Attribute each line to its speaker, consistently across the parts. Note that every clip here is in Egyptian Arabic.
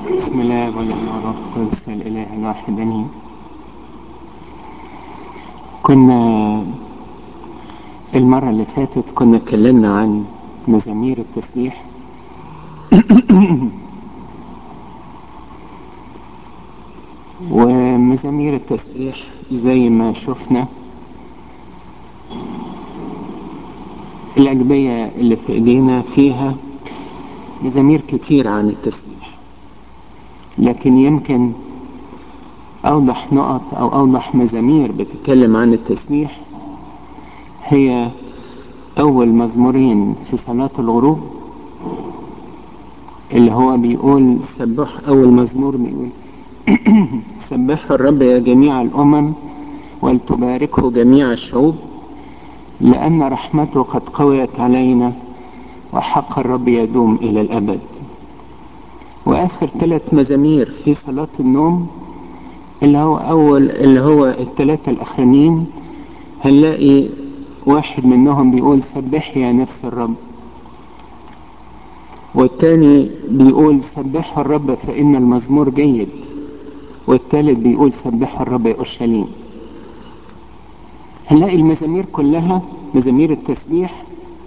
Speaker 1: بسم الله والابن والروح القدس الاله الواحد امين كنا المرة اللي فاتت كنا اتكلمنا عن مزامير التسبيح ومزامير التسبيح زي ما شفنا الأجبية اللي في إيدينا فيها مزامير كتير عن التسبيح لكن يمكن أوضح نقط أو أوضح مزامير بتتكلم عن التسبيح هي أول مزمورين في صلاة الغروب اللي هو بيقول سبح أول مزمور بيقول سبحوا الرب يا جميع الأمم ولتباركه جميع الشعوب لأن رحمته قد قويت علينا وحق الرب يدوم إلى الأبد وآخر ثلاث مزامير في صلاة النوم اللي هو أول اللي هو الثلاثة الأخرانيين هنلاقي واحد منهم بيقول سبح يا نفس الرب والتاني بيقول سبحوا الرب فإن المزمور جيد والتالت بيقول سبحوا الرب يا أورشليم هنلاقي المزامير كلها مزامير التسبيح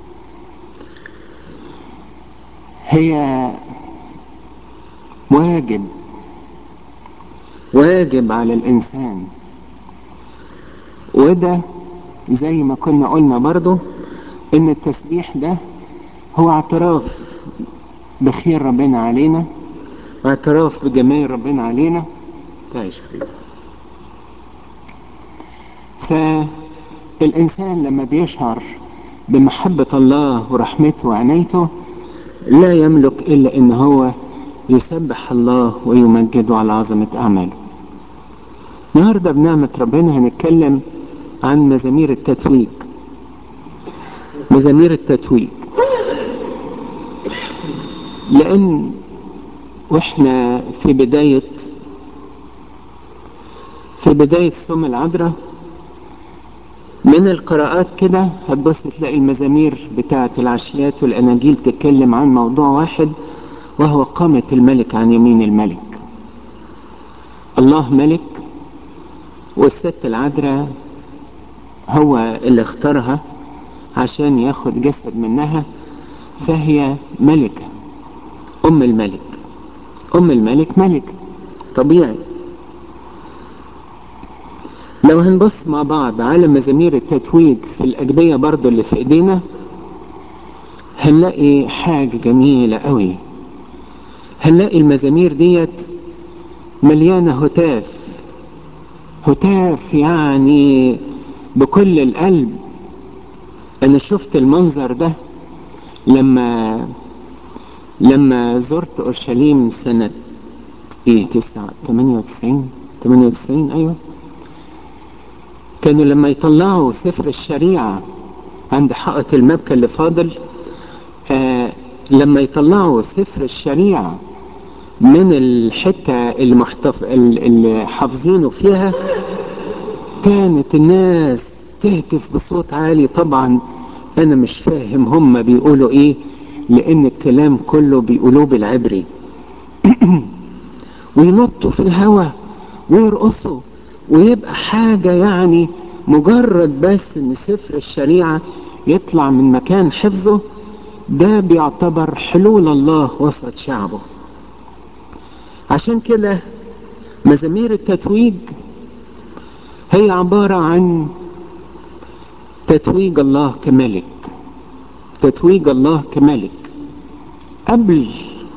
Speaker 1: هي واجب واجب على الإنسان وده زي ما كنا قلنا برضو إن التسبيح ده هو اعتراف بخير ربنا علينا واعتراف بجمال ربنا علينا تعيش حبيبي فالإنسان لما بيشعر بمحبة الله ورحمته وعنايته لا يملك إلا إن هو يسبح الله ويمجده على عظمة أعماله النهاردة بنعمة ربنا هنتكلم عن مزامير التتويج مزامير التتويج لأن وإحنا في بداية في بداية سم العذراء من القراءات كده هتبص تلاقي المزامير بتاعة العشيات والأناجيل تتكلم عن موضوع واحد وهو قامة الملك عن يمين الملك الله ملك والست العذراء هو اللي اختارها عشان ياخد جسد منها فهي ملكة أم الملك أم الملك ملك طبيعي لو هنبص مع بعض على مزامير التتويج في الأجبية برضو اللي في إيدينا هنلاقي حاجة جميلة قوي هنلاقي المزامير ديت مليانة هتاف هتاف يعني بكل القلب أنا شفت المنظر ده لما لما زرت أورشليم سنة إيه تسعة تمانية وتسعين تمانية وتسعين أيوة كانوا لما يطلعوا سفر الشريعة عند حائط المبكى اللي فاضل آه لما يطلعوا سفر الشريعة من الحتة المحتف... اللي حافظينه فيها كانت الناس تهتف بصوت عالي طبعا انا مش فاهم هم بيقولوا ايه لان الكلام كله بيقولوه بالعبري وينطوا في الهواء ويرقصوا ويبقى حاجة يعني مجرد بس ان سفر الشريعة يطلع من مكان حفظه ده بيعتبر حلول الله وسط شعبه عشان كده مزامير التتويج هي عبارة عن تتويج الله كملك تتويج الله كملك قبل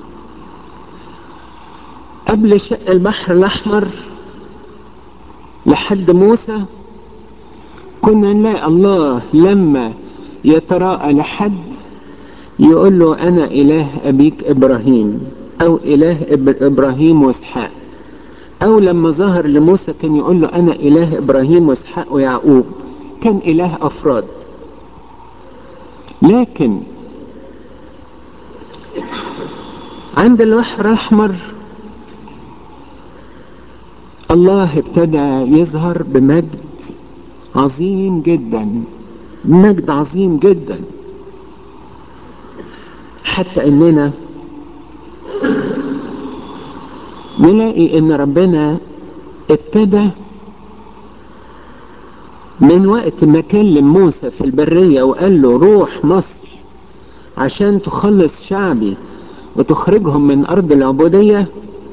Speaker 1: قبل شق البحر الأحمر لحد موسى كنا نلاقي الله لما يتراءى لحد يقول له أنا إله أبيك إبراهيم أو إله إبراهيم وإسحاق أو لما ظهر لموسى كان يقول له أنا إله إبراهيم وإسحاق ويعقوب كان إله أفراد لكن عند البحر الأحمر الله ابتدى يظهر بمجد عظيم جدا مجد عظيم جدا حتى اننا نلاقي ان ربنا ابتدى من وقت ما كلم موسى في البرية وقال له روح مصر عشان تخلص شعبي وتخرجهم من أرض العبودية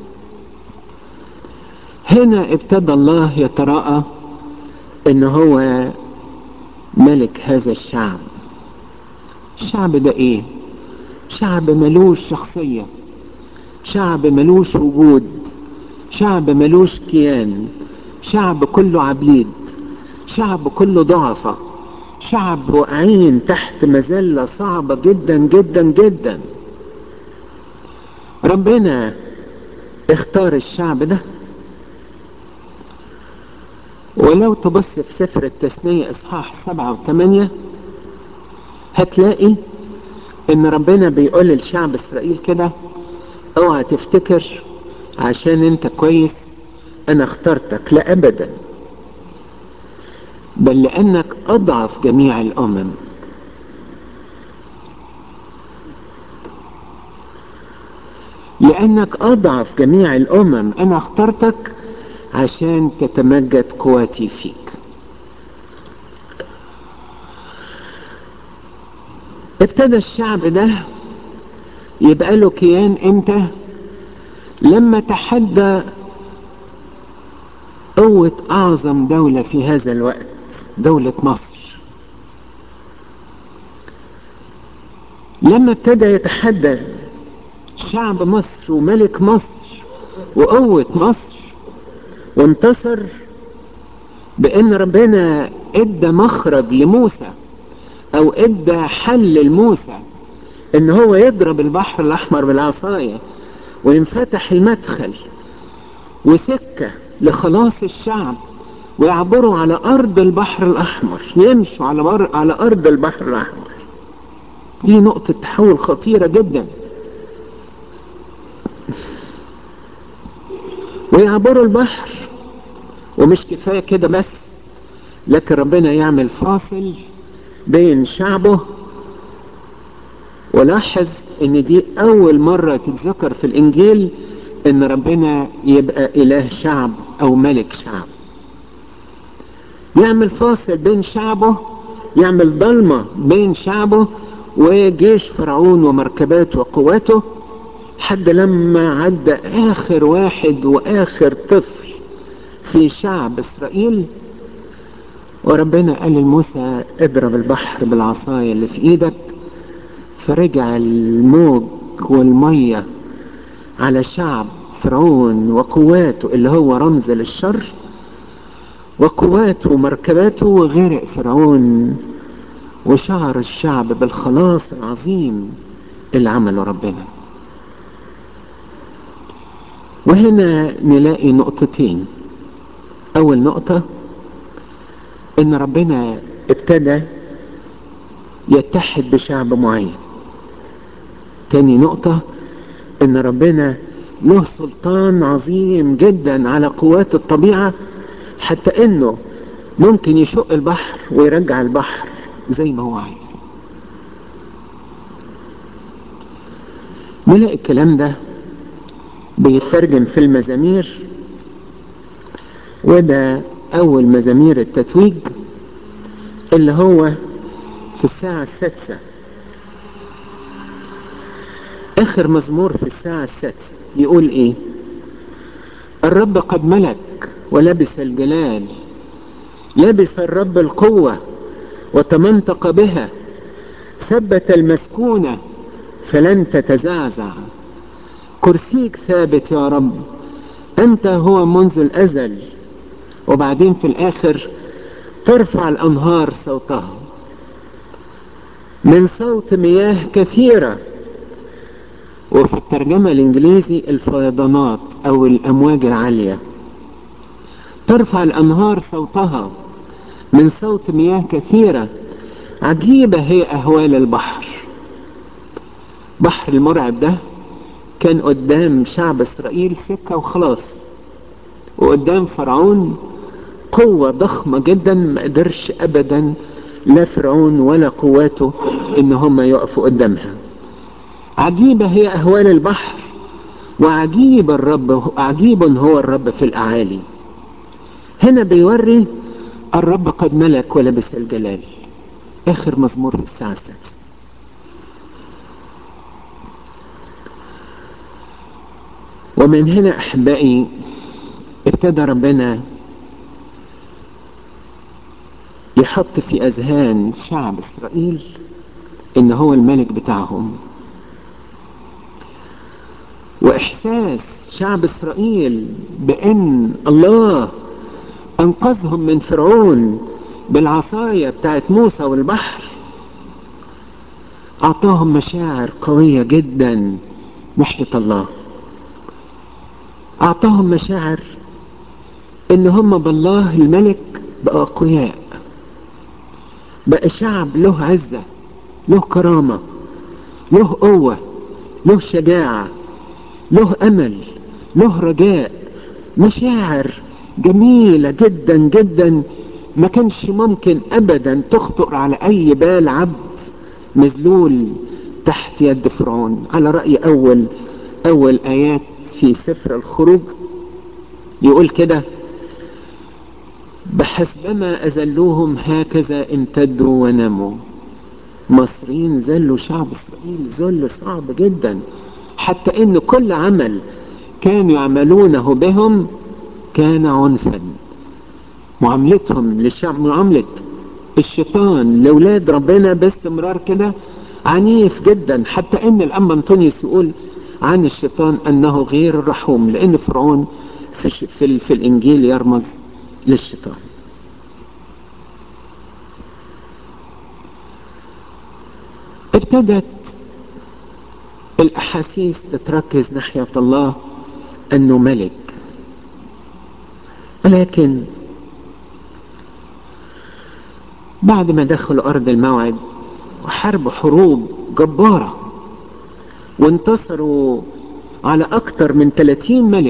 Speaker 1: هنا ابتدى الله يتراءى ان هو ملك هذا الشعب الشعب ده ايه شعب ملوش شخصية شعب ملوش وجود شعب ملوش كيان شعب كله عبيد شعب كله ضعفة شعب واقعين تحت مذلة صعبة جدا جدا جدا ربنا اختار الشعب ده ولو تبص في سفر التثنية اصحاح سبعة وثمانية هتلاقي ان ربنا بيقول للشعب اسرائيل كده اوعى تفتكر عشان انت كويس انا اخترتك لا ابدا بل لانك اضعف جميع الامم لانك اضعف جميع الامم انا اخترتك عشان تتمجد قواتي فيك ابتدى الشعب ده يبقى له كيان امتى لما تحدى قوة اعظم دولة في هذا الوقت دولة مصر لما ابتدى يتحدى شعب مصر وملك مصر وقوة مصر وانتصر بان ربنا ادى مخرج لموسى او ادى حل لموسى ان هو يضرب البحر الاحمر بالعصاية وينفتح المدخل وسكة لخلاص الشعب ويعبروا على ارض البحر الاحمر يمشوا على بر... على ارض البحر الاحمر دي نقطة تحول خطيرة جدا ويعبروا البحر ومش كفاية كده بس لكن ربنا يعمل فاصل بين شعبه ولاحظ ان دي اول مرة تتذكر في الانجيل ان ربنا يبقى اله شعب او ملك شعب يعمل فاصل بين شعبه يعمل ضلمة بين شعبه وجيش فرعون ومركباته وقواته حد لما عدى اخر واحد واخر طفل في شعب اسرائيل وربنا قال لموسى اضرب البحر بالعصاية اللي في ايدك فرجع الموج والمية على شعب فرعون وقواته اللي هو رمز للشر وقواته ومركباته وغرق فرعون وشعر الشعب بالخلاص العظيم اللي عمله ربنا وهنا نلاقي نقطتين اول نقطة ان ربنا ابتدى يتحد بشعب معين تاني نقطة ان ربنا له سلطان عظيم جدا على قوات الطبيعة حتى انه ممكن يشق البحر ويرجع البحر زي ما هو عايز نلاقي الكلام ده بيترجم في المزامير وده اول مزامير التتويج اللي هو في الساعة السادسة اخر مزمور في الساعة السادسة يقول ايه الرب قد ملك ولبس الجلال لبس الرب القوة وتمنطق بها ثبت المسكونة فلن تتزعزع كرسيك ثابت يا رب انت هو منذ الازل وبعدين في الاخر ترفع الانهار صوتها من صوت مياه كثيرة وفي الترجمة الانجليزي الفيضانات او الامواج العالية ترفع الانهار صوتها من صوت مياه كثيرة عجيبة هي اهوال البحر بحر المرعب ده كان قدام شعب اسرائيل سكة وخلاص وقدام فرعون قوة ضخمة جدا ما قدرش ابدا لا فرعون ولا قواته ان هم يقفوا قدامها عجيبة هي اهوال البحر وعجيب الرب عجيب هو الرب في الأعالي هنا بيوري الرب قد ملك ولبس الجلال آخر مزمور في الساعة السادسة ومن هنا أحبائي ابتدى ربنا يحط في أذهان شعب إسرائيل إن هو الملك بتاعهم وإحساس شعب إسرائيل بأن الله أنقذهم من فرعون بالعصاية بتاعت موسى والبحر أعطاهم مشاعر قوية جدا ناحية الله أعطاهم مشاعر إن هم بالله الملك بقوا أقوياء بقى شعب له عزة له كرامة له قوة له شجاعة له أمل له رجاء مشاعر جميلة جدا جدا ما كانش ممكن أبدا تخطر على أي بال عبد مذلول تحت يد فرعون على رأي أول أول آيات في سفر الخروج يقول كده بحسبما أذلوهم هكذا امتدوا ونموا مصريين ذلوا شعب إسرائيل ذل صعب جدا حتى إن كل عمل كانوا يعملونه بهم كان عنفا معاملتهم للشعب معاملة الشيطان لأولاد ربنا باستمرار كده عنيف جدا حتى ان الأم أنطونيوس يقول عن الشيطان أنه غير الرحوم لأن فرعون في, في, في الإنجيل يرمز للشيطان ابتدت الأحاسيس تتركز ناحية الله أنه ملك ولكن بعد ما دخلوا أرض الموعد وحربوا حروب جبارة وانتصروا على أكثر من 30 ملك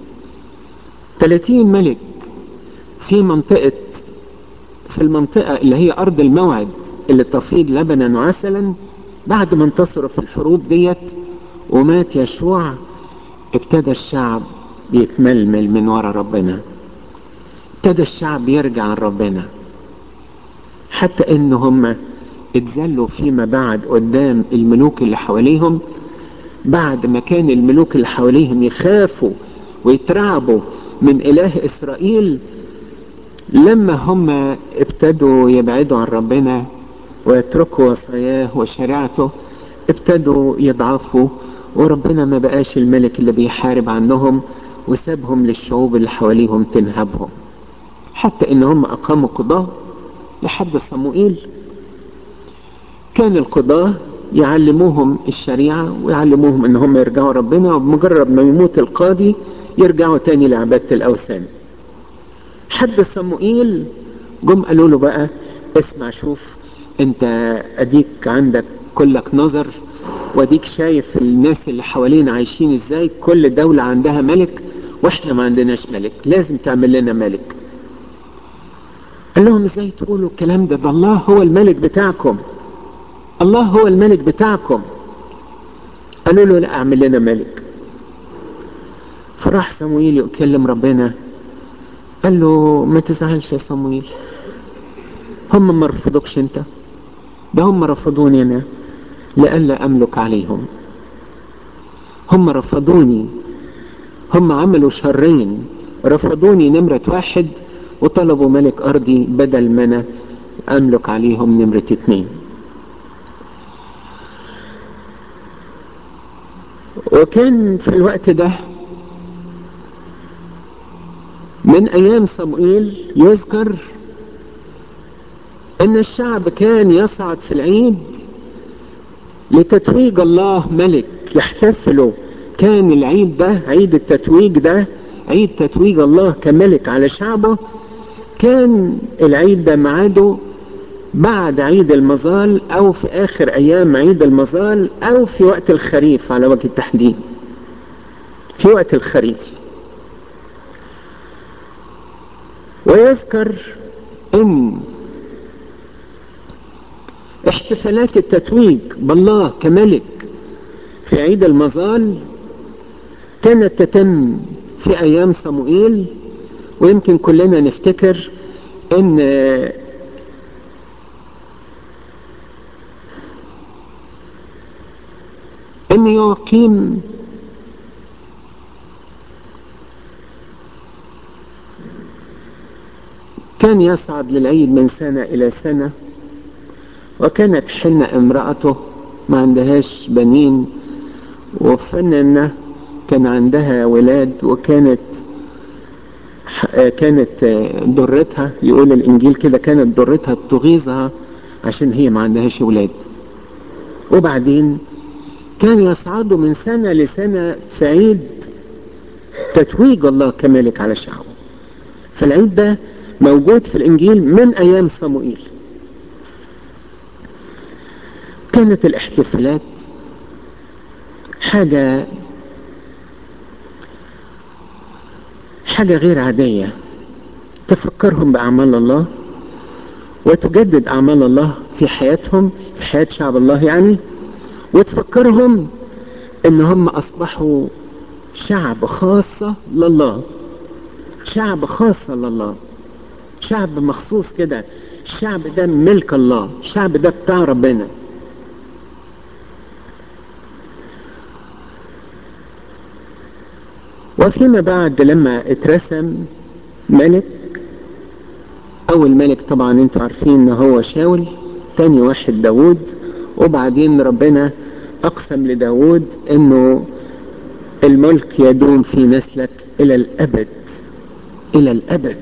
Speaker 1: 30 ملك في منطقة في المنطقة اللي هي أرض الموعد اللي تفيض لبنا وعسلا بعد ما انتصروا في الحروب ديت ومات يشوع ابتدى الشعب يتململ من ورا ربنا ابتدى الشعب يرجع عن ربنا حتى ان هم اتذلوا فيما بعد قدام الملوك اللي حواليهم بعد ما كان الملوك اللي حواليهم يخافوا ويترعبوا من اله اسرائيل لما هم ابتدوا يبعدوا عن ربنا ويتركوا وصاياه وشريعته ابتدوا يضعفوا وربنا ما بقاش الملك اللي بيحارب عنهم وسابهم للشعوب اللي حواليهم تنهبهم حتى ان هم اقاموا قضاة لحد صموئيل كان القضاة يعلموهم الشريعة ويعلموهم ان هم يرجعوا ربنا وبمجرد ما يموت القاضي يرجعوا تاني لعبادة الاوثان حد صموئيل جم قالوا له بقى اسمع شوف انت اديك عندك كلك نظر واديك شايف الناس اللي حوالينا عايشين ازاي كل دولة عندها ملك واحنا ما عندناش ملك لازم تعمل لنا ملك قال لهم ازاي تقولوا الكلام ده ده الله هو الملك بتاعكم الله هو الملك بتاعكم قالوا له لا اعمل لنا ملك فراح صمويل يكلم ربنا قال له ما تزعلش يا صمويل هم ما رفضوكش انت ده هم رفضوني انا لئلا املك عليهم هم رفضوني هم عملوا شرين رفضوني نمرة واحد وطلبوا ملك ارضي بدل ما انا املك عليهم نمرة اتنين وكان في الوقت ده من ايام صموئيل يذكر ان الشعب كان يصعد في العيد لتتويج الله ملك يحتفلوا كان العيد ده عيد التتويج ده عيد تتويج الله كملك على شعبه كان العيد ده ميعاده بعد عيد المظال او في اخر ايام عيد المظال او في وقت الخريف على وجه التحديد في وقت الخريف ويذكر ان احتفالات التتويج بالله كملك في عيد المظال كانت تتم في ايام صموئيل ويمكن كلنا نفتكر ان ان يقيم كان يصعد للعيد من سنة إلى سنة وكانت حنة امرأته ما عندهاش بنين وفننا كان عندها ولاد وكانت كانت ضرتها يقول الإنجيل كده كانت ضرتها بتغيظها عشان هي ما عندهاش ولاد وبعدين كان يصعدوا من سنة لسنة في عيد تتويج الله كملك على شعبه فالعيد ده موجود في الإنجيل من أيام صموئيل كانت الاحتفالات حاجة حاجة غير عادية تفكرهم بأعمال الله وتجدد أعمال الله في حياتهم في حياة شعب الله يعني وتفكرهم ان هم اصبحوا شعب خاصة لله شعب خاصة لله شعب مخصوص كده الشعب ده ملك الله الشعب ده بتاع ربنا وفيما بعد لما اترسم ملك اول ملك طبعا انتوا عارفين ان هو شاول تاني واحد داود وبعدين ربنا اقسم لداود انه الملك يدوم في نسلك الى الابد الى الابد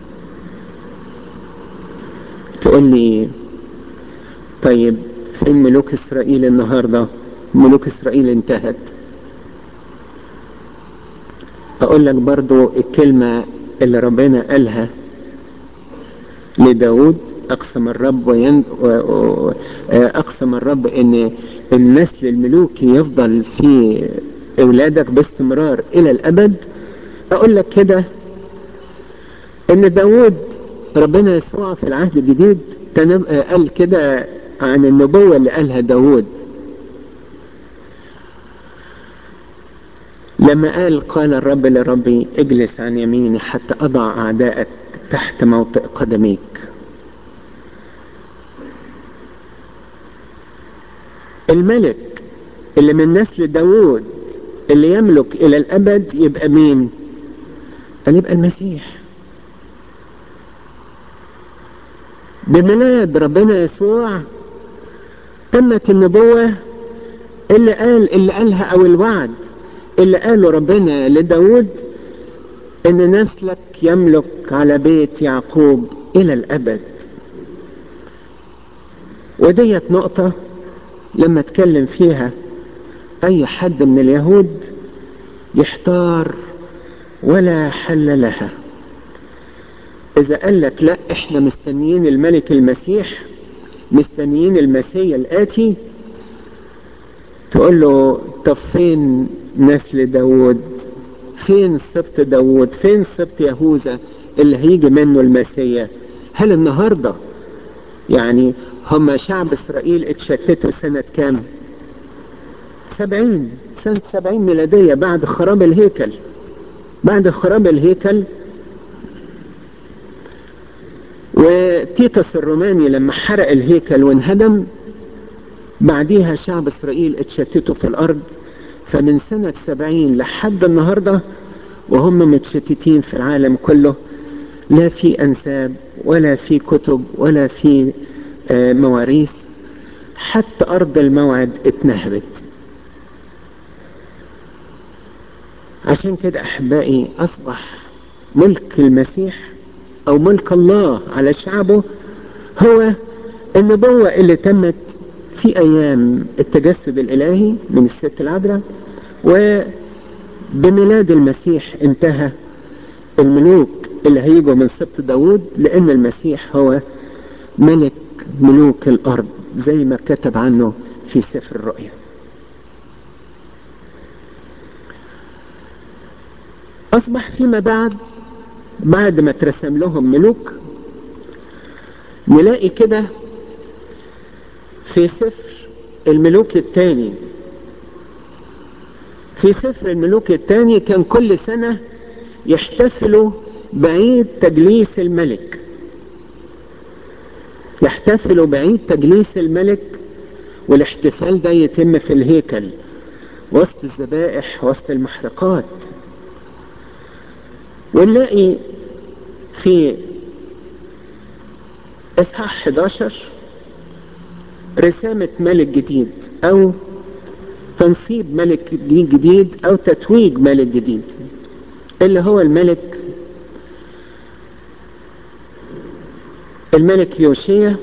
Speaker 1: تقول لي طيب فين ملوك اسرائيل النهارده ملوك اسرائيل انتهت اقول لك برضو الكلمة اللي ربنا قالها لداود اقسم الرب وين... اقسم الرب ان النسل الملوكي يفضل في اولادك باستمرار الى الابد اقول لك كده ان داود ربنا يسوع في العهد الجديد تنب... قال كده عن النبوة اللي قالها داود لما قال قال الرب لربي اجلس عن يميني حتى اضع اعدائك تحت موطئ قدميك الملك اللي من نسل داوود اللي يملك الى الابد يبقى مين قال يبقى المسيح بميلاد ربنا يسوع تمت النبوة اللي قال اللي قالها او الوعد اللي قاله ربنا لداود ان نسلك يملك على بيت يعقوب الى الابد وديت نقطة لما اتكلم فيها اي حد من اليهود يحتار ولا حل لها اذا قال لك لا احنا مستنيين الملك المسيح مستنيين المسيح الاتي تقول له طب فين نسل داود فين سبط داود فين سبط يهوذا اللي هيجي منه المسيح هل النهارده يعني هم شعب اسرائيل اتشتتوا سنة كام سبعين سنة سبعين ميلادية بعد خراب الهيكل بعد خراب الهيكل وتيتس الروماني لما حرق الهيكل وانهدم بعديها شعب اسرائيل اتشتتوا في الارض فمن سنة سبعين لحد النهاردة وهم متشتتين في العالم كله لا في انساب ولا في كتب ولا في آه مواريث حتى ارض الموعد اتنهبت عشان كده احبائي اصبح ملك المسيح او ملك الله على شعبه هو النبوة اللي تمت في ايام التجسد الالهي من الست العذراء وبميلاد المسيح انتهى الملوك اللي هيجوا من سبط داود لان المسيح هو ملك ملوك الارض زي ما كتب عنه في سفر الرؤيا اصبح فيما بعد بعد ما ترسم لهم ملوك نلاقي كده في سفر الملوك الثاني في في سفر الملوك الثاني كان كل سنة يحتفلوا بعيد تجليس الملك يحتفلوا بعيد تجليس الملك والاحتفال ده يتم في الهيكل وسط الذبائح وسط المحرقات ونلاقي في اصحاح 11 رسامة ملك جديد او تنصيب ملك جديد او تتويج ملك جديد اللي هو الملك الملك يوشيا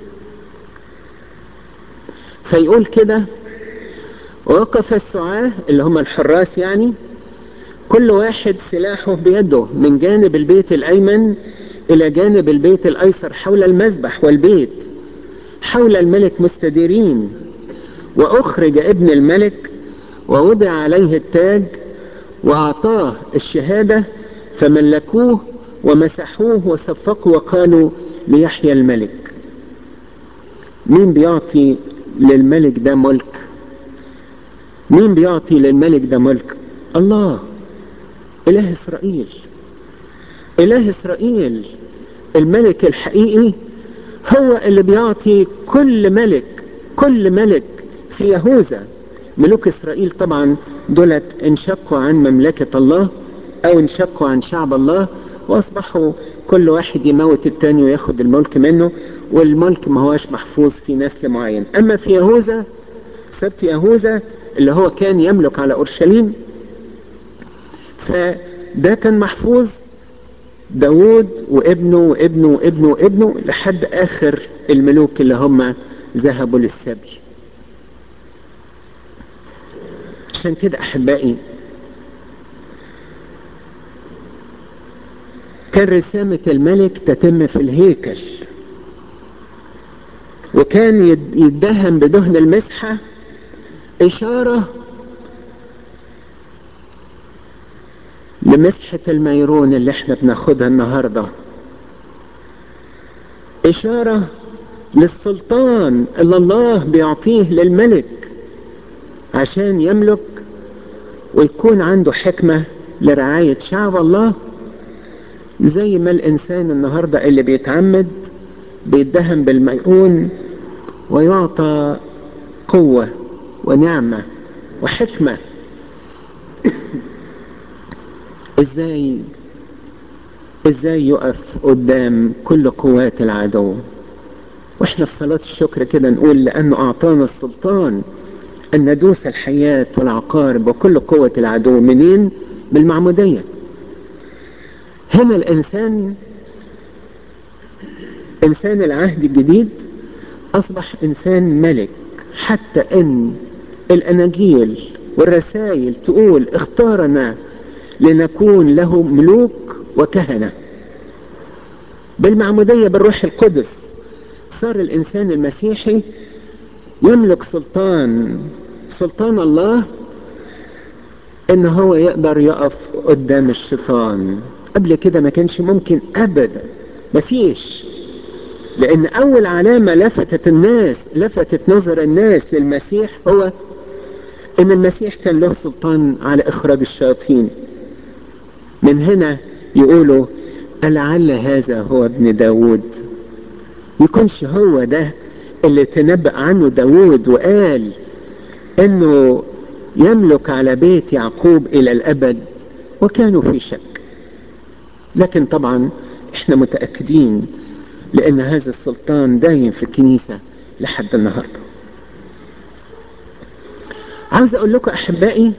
Speaker 1: فيقول كده وقف السعاة اللي هم الحراس يعني كل واحد سلاحه بيده من جانب البيت الأيمن إلى جانب البيت الأيسر حول المذبح والبيت حول الملك مستديرين وأخرج ابن الملك ووضع عليه التاج وأعطاه الشهادة فملكوه ومسحوه وصفقوا وقالوا ليحيى الملك مين بيعطي للملك ده ملك مين بيعطي للملك ده ملك الله إله إسرائيل إله إسرائيل الملك الحقيقي هو اللي بيعطي كل ملك كل ملك في يهوذا ملوك إسرائيل طبعا دولت انشقوا عن مملكة الله أو انشقوا عن شعب الله وأصبحوا كل واحد يموت التاني وياخد الملك منه والملك ما هواش محفوظ في نسل معين أما في يهوذا سبت يهوذا اللي هو كان يملك على أورشليم فده كان محفوظ داود وابنه وابنه وابنه وابنه لحد آخر الملوك اللي هم ذهبوا للسبي عشان كده أحبائي كان رسامة الملك تتم في الهيكل وكان يدهن بدهن المسحة إشارة لمسحة الميرون اللي احنا بناخدها النهاردة إشارة للسلطان اللي الله بيعطيه للملك عشان يملك ويكون عنده حكمة لرعاية شعب الله زي ما الإنسان النهاردة اللي بيتعمد بيدهن بالميرون ويعطى قوة ونعمة وحكمة ازاي ازاي يقف قدام كل قوات العدو واحنا في صلاة الشكر كده نقول لانه اعطانا السلطان ان ندوس الحياة والعقارب وكل قوة العدو منين بالمعمودية هنا الانسان انسان العهد الجديد اصبح انسان ملك حتى ان الاناجيل والرسائل تقول اختارنا لنكون له ملوك وكهنة بالمعمودية بالروح القدس صار الإنسان المسيحي يملك سلطان سلطان الله إن هو يقدر يقف قدام الشيطان قبل كده ما كانش ممكن أبدا مفيش لأن أول علامة لفتت الناس لفتت نظر الناس للمسيح هو إن المسيح كان له سلطان على إخراج الشياطين من هنا يقولوا لعل هذا هو ابن داود يكونش هو ده اللي تنبأ عنه داود وقال انه يملك على بيت يعقوب الى الابد وكانوا في شك لكن طبعا احنا متأكدين لان هذا السلطان دايم في الكنيسة لحد النهاردة عاوز اقول لكم احبائي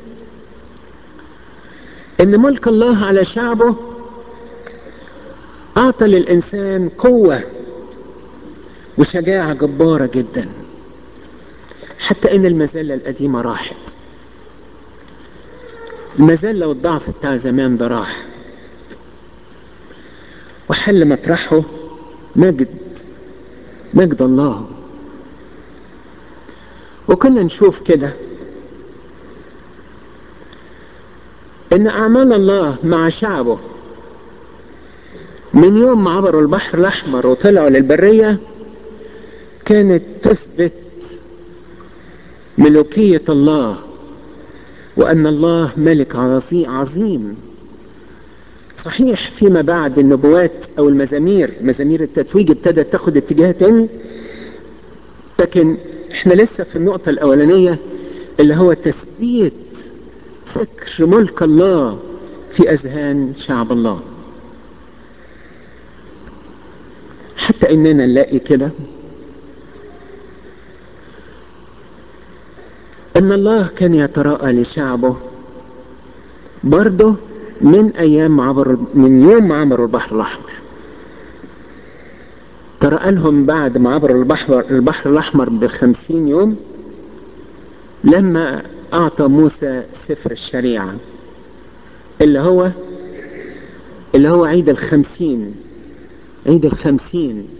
Speaker 1: ان ملك الله على شعبه اعطى للانسان قوة وشجاعة جبارة جدا حتى ان المذلة القديمة راحت المذلة والضعف بتاع زمان ده راح وحل مطرحه مجد مجد الله وكنا نشوف كده ان اعمال الله مع شعبه من يوم ما عبروا البحر الاحمر وطلعوا للبرية كانت تثبت ملوكية الله وأن الله ملك عظيم صحيح فيما بعد النبوات أو المزامير مزامير التتويج ابتدت تاخد اتجاه تاني لكن احنا لسه في النقطة الأولانية اللي هو تثبيت فكر ملك الله في أذهان شعب الله حتى إننا نلاقي كده ان الله كان يتراءى لشعبه برضه من ايام عبر من يوم عبروا البحر الاحمر تراءى لهم بعد ما عبروا البحر البحر الاحمر بخمسين يوم لما اعطى موسى سفر الشريعة اللي هو اللي هو عيد الخمسين عيد الخمسين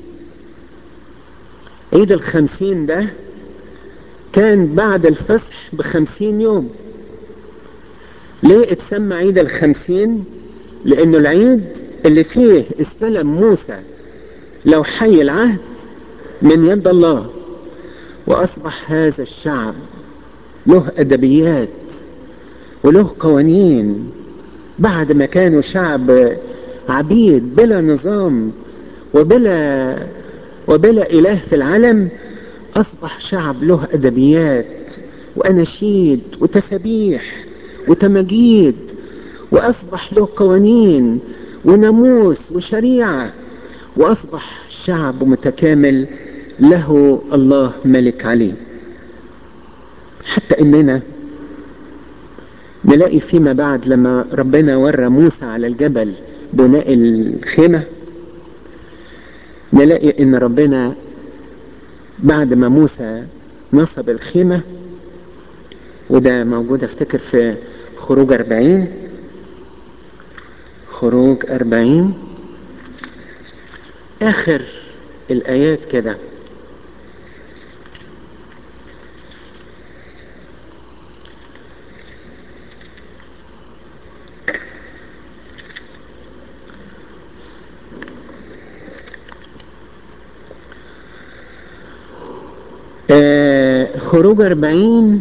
Speaker 1: عيد الخمسين ده كان بعد الفصح بخمسين يوم ليه اتسمى عيد الخمسين لانه العيد اللي فيه استلم موسى لو حي العهد من يد الله واصبح هذا الشعب له ادبيات وله قوانين بعد ما كانوا شعب عبيد بلا نظام وبلا وبلا اله في العالم أصبح شعب له أدبيات وأناشيد وتسابيح وتماجيد وأصبح له قوانين وناموس وشريعة وأصبح شعب متكامل له الله ملك عليه حتى إننا نلاقي فيما بعد لما ربنا ورى موسى على الجبل بناء الخيمة نلاقي إن ربنا بعد ما موسى نصب الخيمة وده موجود افتكر في خروج أربعين خروج أربعين آخر الآيات كده آه خروج أربعين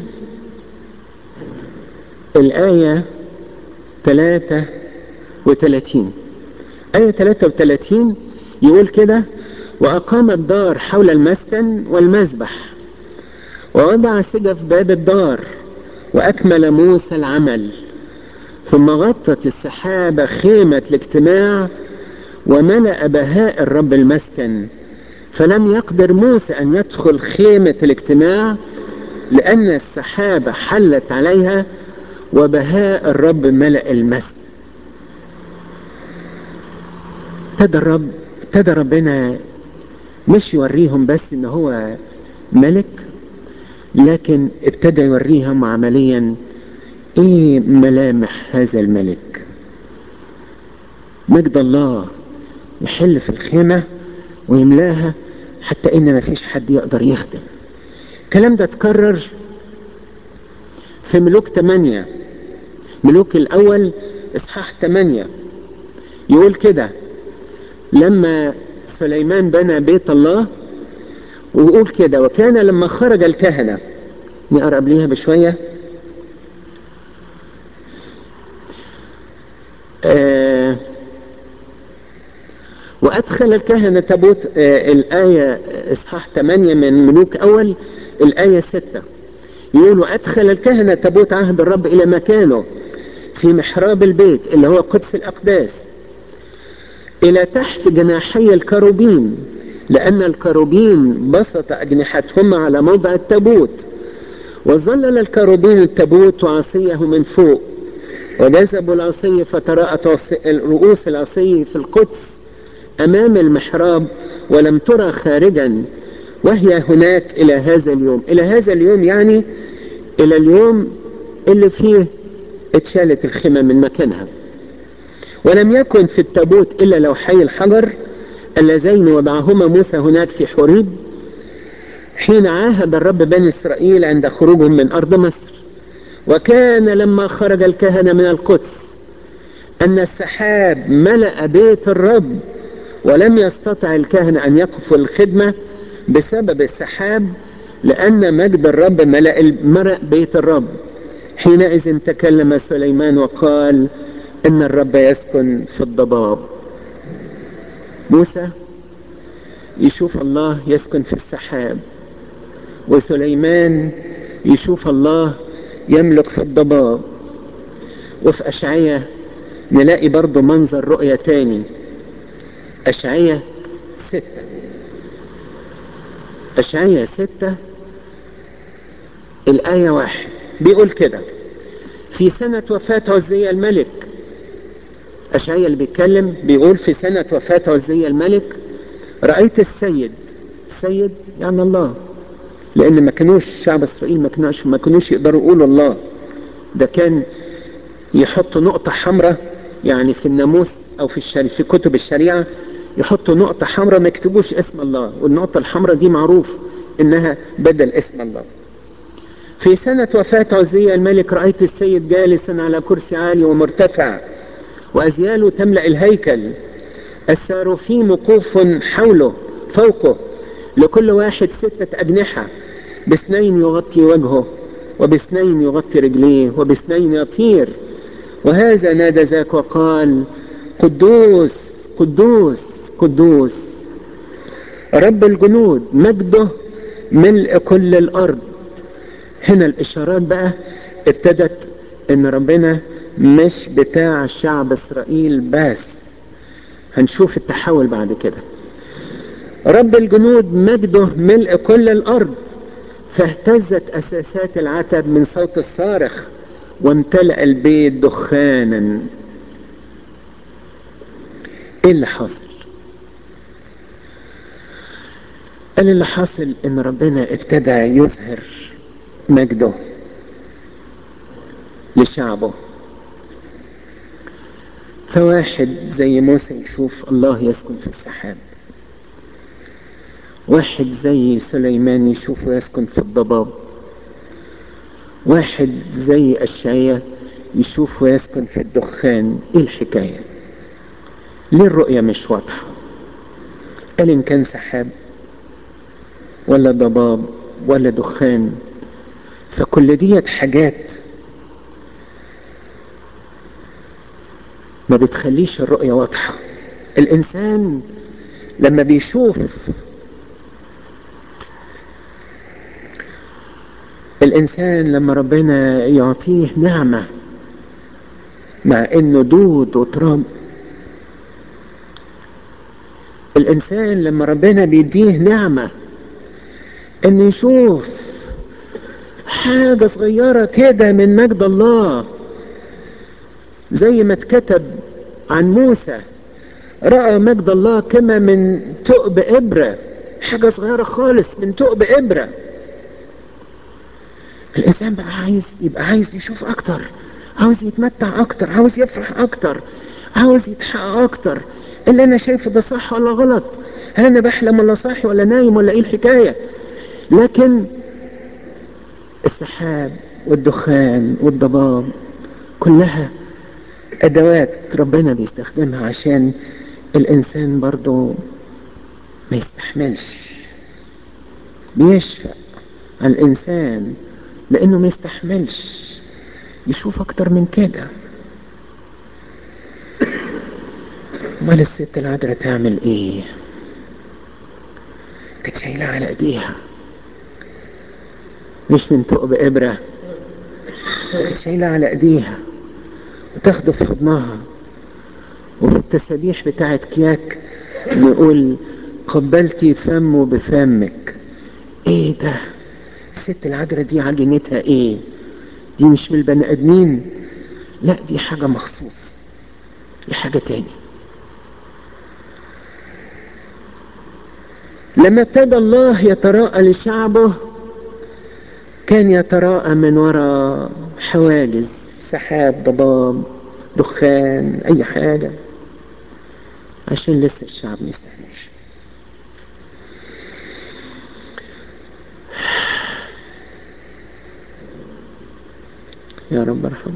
Speaker 1: الآية ثلاثة وثلاثين آية ثلاثة وثلاثين يقول كده وأقام الدار حول المسكن والمذبح ووضع سجف باب الدار وأكمل موسى العمل ثم غطت السحابة خيمة الاجتماع وملأ بهاء الرب المسكن فلم يقدر موسى أن يدخل خيمة الاجتماع لأن السحابة حلت عليها وبهاء الرب ملأ المسجد ابتدى الرب ابتدى ربنا مش يوريهم بس ان هو ملك لكن ابتدى يوريهم عمليا ايه ملامح هذا الملك مجد الله يحل في الخيمة ويملاها حتى ان ما فيش حد يقدر يخدم الكلام ده اتكرر في ملوك 8 ملوك الاول اصحاح 8 يقول كده لما سليمان بنى بيت الله ويقول كده وكان لما خرج الكهنة نقرأ قبليها بشوية آه وأدخل الكهنة تابوت آه الآية إصحاح 8 من ملوك أول الآية 6 يقول وأدخل الكهنة تابوت عهد الرب إلى مكانه في محراب البيت اللي هو قدس الأقداس إلى تحت جناحي الكروبين لأن الكروبين بسط أجنحتهم على موضع التابوت وظلل الكروبين التابوت وعصيه من فوق وجذبوا العصي فتراءت رؤوس العصي في القدس أمام المحراب ولم ترى خارجا وهي هناك إلى هذا اليوم إلى هذا اليوم يعني إلى اليوم اللي فيه اتشالت الخيمة من مكانها ولم يكن في التابوت إلا لوحي الحجر اللذين وضعهما موسى هناك في حوريب حين عاهد الرب بني إسرائيل عند خروجهم من أرض مصر وكان لما خرج الكهنة من القدس أن السحاب ملأ بيت الرب ولم يستطع الكهنة أن يقفوا الخدمة بسبب السحاب لأن مجد الرب ملأ مرأ بيت الرب حينئذ تكلم سليمان وقال ان الرب يسكن في الضباب موسى يشوف الله يسكن في السحاب وسليمان يشوف الله يملك في الضباب وفي أشعية نلاقي برضه منظر رؤية تاني أشعية ستة أشعية ستة الآية واحد بيقول كده في سنة وفاة عزية الملك أشعية اللي بيتكلم بيقول في سنة وفاة عزية الملك رأيت السيد السيد يعني الله لأن ما كانوش شعب إسرائيل ما كانوش ما كانوش يقدروا يقولوا الله ده كان يحطوا نقطة حمراء يعني في الناموس أو في الشريعة في كتب الشريعة يحطوا نقطة حمراء ما يكتبوش اسم الله والنقطة الحمراء دي معروف إنها بدل اسم الله في سنة وفاة عزية الملك رأيت السيد جالسا على كرسي عالي ومرتفع وأزياله تملأ الهيكل الساروفيم وقوف حوله فوقه لكل واحد ستة أجنحة باثنين يغطي وجهه وباثنين يغطي رجليه وباثنين يطير وهذا نادى ذاك وقال قدوس قدوس قدوس رب الجنود مجده ملء كل الأرض هنا الإشارات بقى ابتدت إن ربنا مش بتاع شعب إسرائيل بس هنشوف التحول بعد كده رب الجنود مجده ملء كل الأرض فاهتزت أساسات العتب من صوت الصارخ وامتلأ البيت دخانا ايه اللي حاصل قال اللي حاصل ان ربنا ابتدى يظهر مجده لشعبه فواحد زي موسى يشوف الله يسكن في السحاب واحد زي سليمان يشوفه يسكن في الضباب واحد زي الشعية يشوفه يسكن في الدخان ايه الحكاية ليه الرؤية مش واضحة قال ان كان سحاب ولا ضباب ولا دخان فكل ديت حاجات ما بتخليش الرؤية واضحة الإنسان لما بيشوف الإنسان لما ربنا يعطيه نعمة مع إنه دود وتراب الإنسان لما ربنا بيديه نعمة إنه يشوف حاجة صغيرة كده من مجد الله زي ما اتكتب عن موسى رأى مجد الله كما من ثقب إبرة حاجة صغيرة خالص من ثقب إبرة الإنسان بقى عايز يبقى عايز يشوف أكتر عاوز يتمتع أكتر عاوز يفرح أكتر عاوز يتحقق أكتر اللي أنا شايفه ده صح ولا غلط هل أنا بحلم ولا صاحي ولا نايم ولا إيه الحكاية لكن السحاب والدخان والضباب كلها أدوات ربنا بيستخدمها عشان الإنسان برضو ما يستحملش بيشفق على الإنسان لأنه ما يستحملش يشوف أكتر من كده امال الست العذراء تعمل ايه كانت شايلة على ايديها مش من ثقب ابرة كانت شايلة على ايديها وتاخده في حضنها وفي التسابيح بتاعت كياك نقول قبلتي فمه بفمك ايه ده الست العذراء دي عجينتها ايه دي مش من البني ادمين لا دي حاجة مخصوص دي حاجة تاني لما ابتدى الله يتراءى لشعبه كان يتراءى من وراء حواجز سحاب ضباب دخان اي حاجة عشان لسه الشعب ما يستحملش يا رب ارحم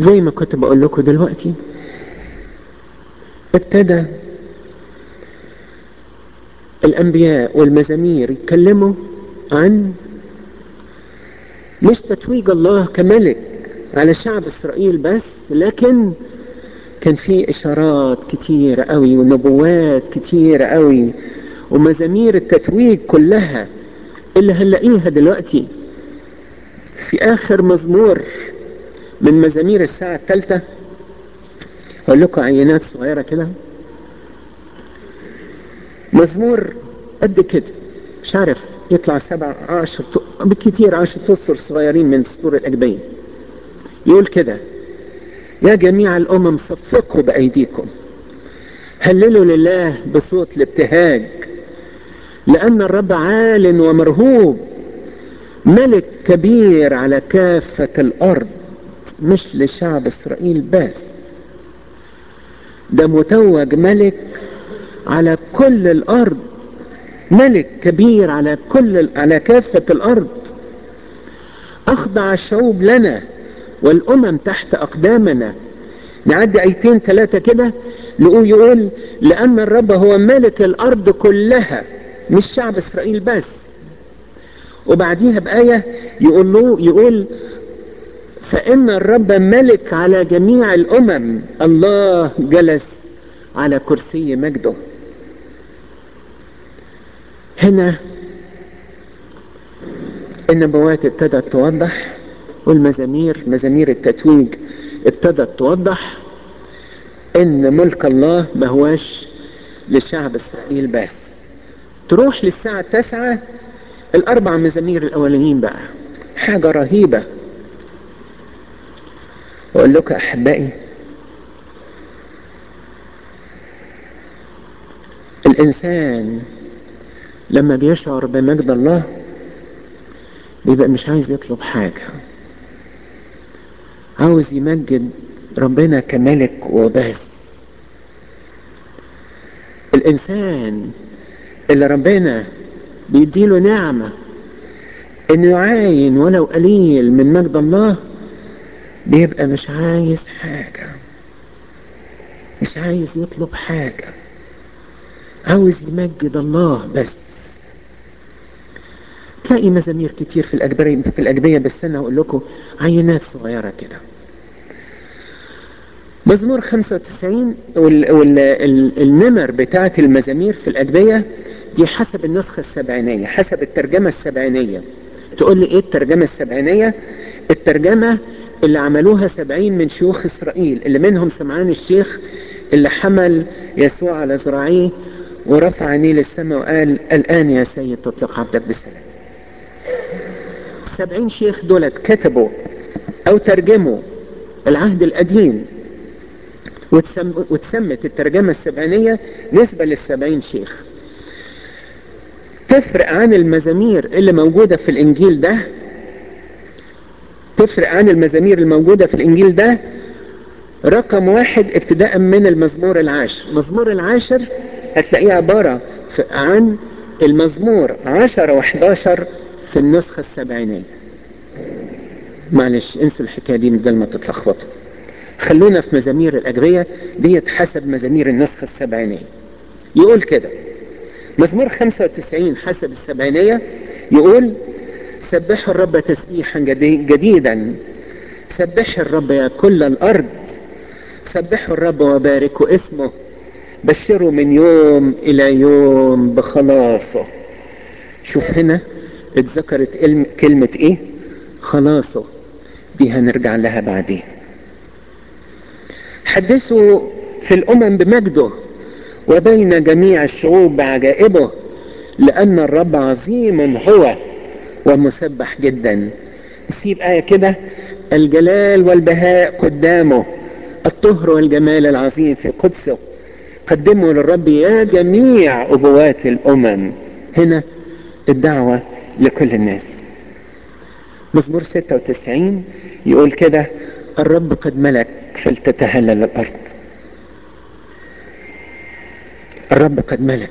Speaker 1: زي ما كنت بقول لكم دلوقتي ابتدى الأنبياء والمزامير يتكلموا عن مش تتويج الله كملك على شعب إسرائيل بس لكن كان في إشارات كتيرة قوي ونبوات كتيرة قوي ومزامير التتويج كلها اللي هنلاقيها دلوقتي في آخر مزمور من مزامير الساعة الثالثة أقول لكم عينات صغيرة كده مزمور قد كده مش عارف يطلع سبع عشر بالكتير عشر تصر صغيرين من سطور الأجبية يقول كده يا جميع الأمم صفقوا بأيديكم هللوا لله بصوت الابتهاج لأن الرب عال ومرهوب ملك كبير على كافة الأرض مش لشعب إسرائيل بس ده متوج ملك على كل الأرض ملك كبير على كل على كافة الأرض أخضع الشعوب لنا والأمم تحت أقدامنا نعدي آيتين ثلاثة كده نقول يقول لأن الرب هو ملك الأرض كلها مش شعب إسرائيل بس وبعديها بآية يقول له يقول فإن الرب ملك على جميع الأمم الله جلس على كرسي مجده هنا النبوات ابتدت توضح والمزامير مزامير التتويج ابتدت توضح ان ملك الله ما هواش لشعب اسرائيل بس تروح للساعة التاسعة الاربع مزامير الاولانيين بقى حاجة رهيبة اقول لكم احبائي الانسان لما بيشعر بمجد الله بيبقى مش عايز يطلب حاجة عاوز يمجد ربنا كملك وبس الانسان اللي ربنا بيديله نعمة انه يعاين ولو قليل من مجد الله بيبقى مش عايز حاجة مش عايز يطلب حاجة عاوز يمجد الله بس تلاقي مزامير كتير في الأجبية في الأجبية بس أنا أقول لكم عينات صغيرة كده مزمور 95 وال وال ال النمر بتاعة المزامير في الأجبية دي حسب النسخة السبعينية حسب الترجمة السبعينية تقول لي إيه الترجمة السبعينية الترجمة اللي عملوها سبعين من شيوخ إسرائيل اللي منهم سمعان الشيخ اللي حمل يسوع على ذراعيه ورفع عينيه للسماء وقال الآن يا سيد تطلق عبدك بالسلام السبعين شيخ دولت كتبوا أو ترجموا العهد القديم وتسم وتسمت الترجمة السبعينية نسبة للسبعين شيخ تفرق عن المزامير اللي موجودة في الإنجيل ده تفرق عن المزامير الموجودة في الإنجيل ده رقم واحد ابتداء من المزمور العاشر المزمور العاشر هتلاقيه عبارة عن المزمور عشرة وحداشر في النسخة السبعينية معلش انسوا الحكاية دي بدل ما تتلخبطوا خلونا في مزامير الأجرية ديت حسب مزامير النسخة السبعينية يقول كده مزمور 95 حسب السبعينية يقول سبحوا الرب تسبيحا جديدا سبحوا الرب يا كل الأرض سبحوا الرب وباركوا اسمه بشروا من يوم إلى يوم بخلاصه شوف هنا اتذكرت كلمة ايه خلاصه دي هنرجع لها بعدين حدثوا في الأمم بمجده وبين جميع الشعوب بعجائبه لأن الرب عظيم هو ومسبح جدا نسيب آية كده الجلال والبهاء قدامه الطهر والجمال العظيم في قدسه قدموا للرب يا جميع أبوات الأمم هنا الدعوة لكل الناس مزمور 96 يقول كده الرب قد ملك فلتتهلل الأرض الرب قد ملك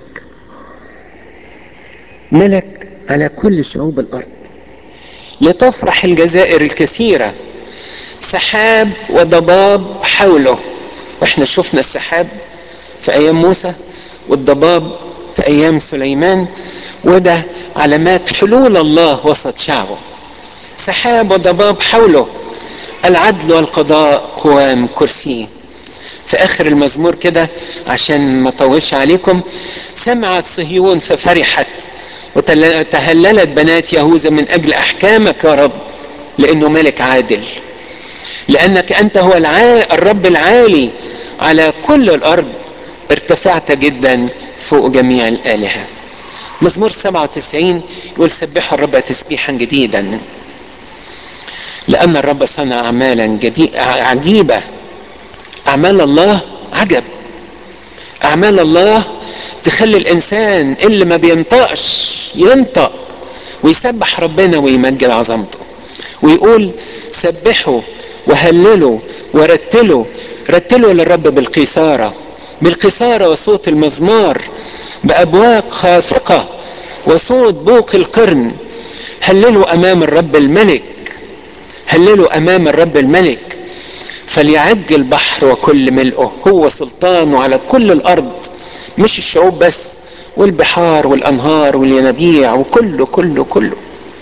Speaker 1: ملك على كل شعوب الأرض لتفرح الجزائر الكثيرة سحاب وضباب حوله واحنا شفنا السحاب في ايام موسى والضباب في ايام سليمان وده علامات حلول الله وسط شعبه سحاب وضباب حوله العدل والقضاء قوام كرسيه في اخر المزمور كده عشان ما اطولش عليكم سمعت صهيون ففرحت وتهللت بنات يهوذا من اجل احكامك يا رب لانه ملك عادل لانك انت هو الع... الرب العالي على كل الارض ارتفعت جدا فوق جميع الالهه مزمور 97 يقول سبحوا الرب تسبيحا جديدا لان الرب صنع اعمالا جديد عجيبه اعمال الله عجب اعمال الله تخلي الانسان اللي ما بينطقش ينطق ويسبح ربنا ويمجد عظمته ويقول سبحوا وهللوا ورتلوا رتلوا للرب بالقيثارة بالقيثارة وصوت المزمار بأبواق خافقة وصوت بوق القرن هللوا أمام الرب الملك هللوا أمام الرب الملك فليعج البحر وكل ملئه هو سلطانه على كل الأرض مش الشعوب بس والبحار والأنهار والينابيع وكله كله كله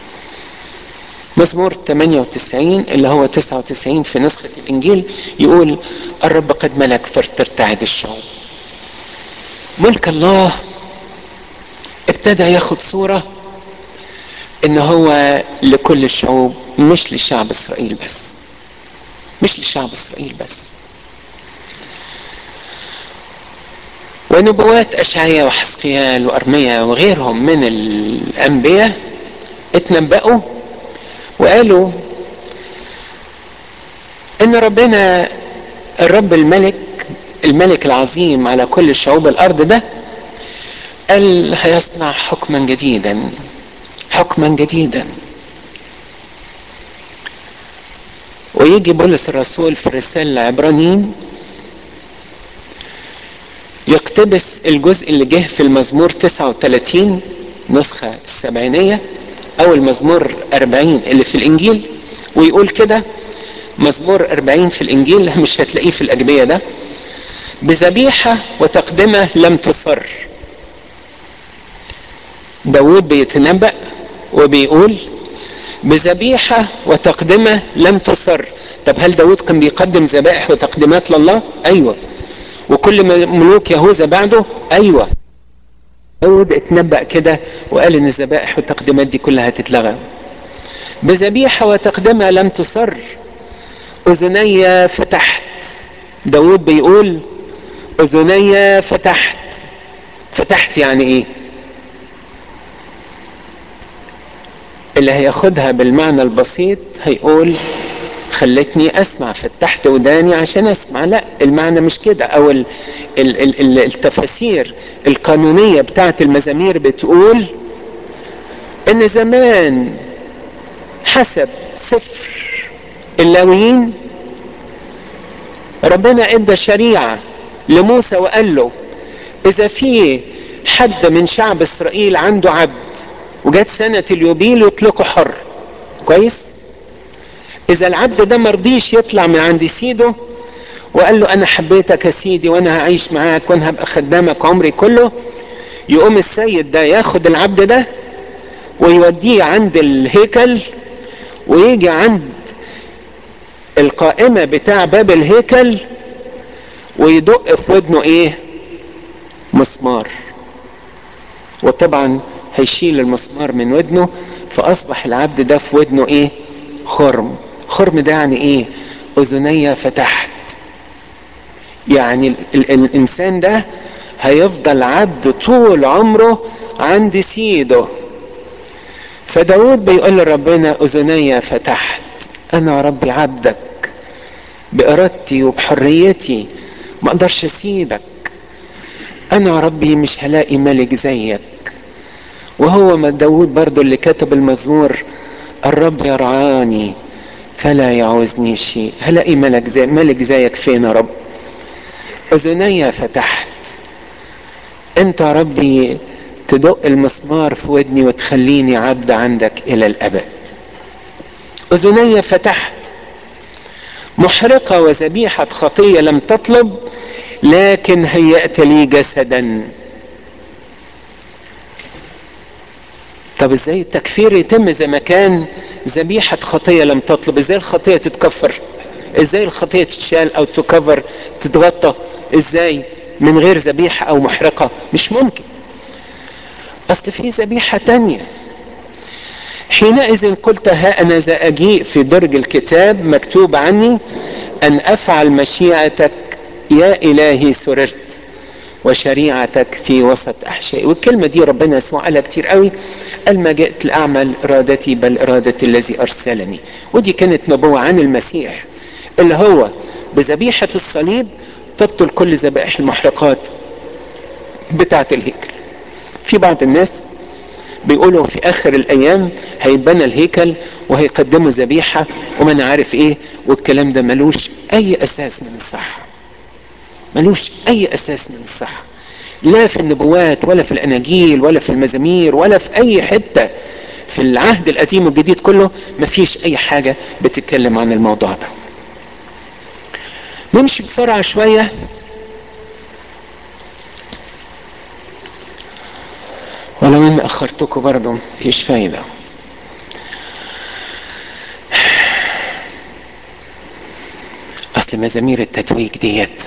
Speaker 1: مزمور 98 اللي هو 99 في نسخة الإنجيل يقول الرب قد ملك فترتعد الشعوب ملك الله ابتدى ياخد صورة ان هو لكل الشعوب مش لشعب اسرائيل بس مش لشعب اسرائيل بس ونبوات اشعياء وحسقيال وارميا وغيرهم من الانبياء اتنبأوا وقالوا ان ربنا الرب الملك الملك العظيم على كل شعوب الارض ده قال هيصنع حكما جديدا حكما جديدا ويجي بولس الرسول في الرسالة العبرانيين يقتبس الجزء اللي جه في المزمور 39 نسخة السبعينية أو المزمور 40 اللي في الإنجيل ويقول كده مزمور 40 في الإنجيل مش هتلاقيه في الأجبية ده بذبيحة وتقدمة لم تصر داود بيتنبأ وبيقول بذبيحة وتقدمة لم تصر طب هل داود كان بيقدم ذبائح وتقديمات لله ايوه وكل ملوك يهوذا بعده ايوه داود اتنبأ كده وقال ان الذبائح والتقديمات دي كلها هتتلغى بذبيحة وتقدمة لم تصر اذني فتحت داود بيقول اذني فتحت فتحت يعني ايه اللي هياخدها بالمعنى البسيط هيقول خلتني اسمع فتحت وداني عشان اسمع لا المعنى مش كده او ال ال ال ال التفاسير القانونية بتاعت المزامير بتقول ان زمان حسب سفر اللاويين ربنا ادى شريعة لموسى وقال له اذا في حد من شعب اسرائيل عنده عبد وجت سنة اليوبيل يطلقه حر كويس اذا العبد ده مرضيش يطلع من عند سيده وقال له انا حبيتك يا سيدي وانا هعيش معاك وانا هبقى خدامك عمري كله يقوم السيد ده ياخد العبد ده ويوديه عند الهيكل ويجي عند القائمة بتاع باب الهيكل ويدق في ودنه ايه مسمار وطبعا هيشيل المسمار من ودنه فاصبح العبد ده في ودنه ايه خرم خرم ده يعني ايه اذني فتحت يعني ال ال الانسان ده هيفضل عبد طول عمره عند سيده فداود بيقول لربنا اذني فتحت انا ربي عبدك بارادتي وبحريتي ما اقدرش اسيبك انا ربي مش هلاقي ملك زيك وهو ما داود برضو اللي كتب المزمور الرب يرعاني فلا يعوزني شيء هلاقي ملك زي ملك زيك فين يا رب اذني فتحت انت ربي تدق المسمار في ودني وتخليني عبد عندك الى الابد اذني فتحت محرقة وذبيحة خطية لم تطلب لكن هيأت لي جسدا طب ازاي التكفير يتم اذا ما كان ذبيحة خطية لم تطلب ازاي الخطية تتكفر ازاي الخطية تتشال او تكفر تتغطى ازاي من غير ذبيحة او محرقة مش ممكن اصل في ذبيحة تانية حينئذ قلت ها انا ذا اجيء في درج الكتاب مكتوب عني ان افعل مشيئتك يا الهي سررت وشريعتك في وسط احشائي والكلمه دي ربنا يسوع قالها كتير قوي قال ما جئت لاعمل ارادتي بل اراده الذي ارسلني ودي كانت نبوه عن المسيح اللي هو بذبيحه الصليب تبطل كل ذبائح المحرقات بتاعه الهيكل في بعض الناس بيقولوا في اخر الايام هيتبنى الهيكل وهيقدموا ذبيحه وما انا عارف ايه والكلام ده ملوش اي اساس من الصحه ملوش اي اساس من الصحه لا في النبوات ولا في الاناجيل ولا في المزامير ولا في اي حته في العهد القديم والجديد كله مفيش اي حاجه بتتكلم عن الموضوع ده نمشي بسرعه شويه ولو اني اخرتكم برضه مفيش فايده اصل مزامير التتويج ديت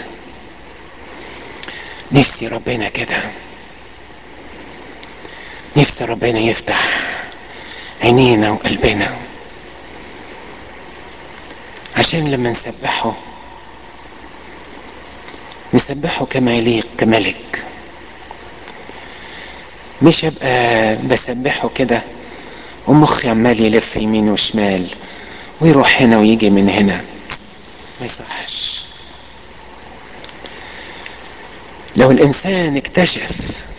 Speaker 1: نفسي ربنا كده نفسي ربنا يفتح عينينا وقلبنا عشان لما نسبحه نسبحه كما يليق كملك مش ابقى بسبحه كده ومخي عمال يلف يمين وشمال ويروح هنا ويجي من هنا ما يصحش لو الانسان اكتشف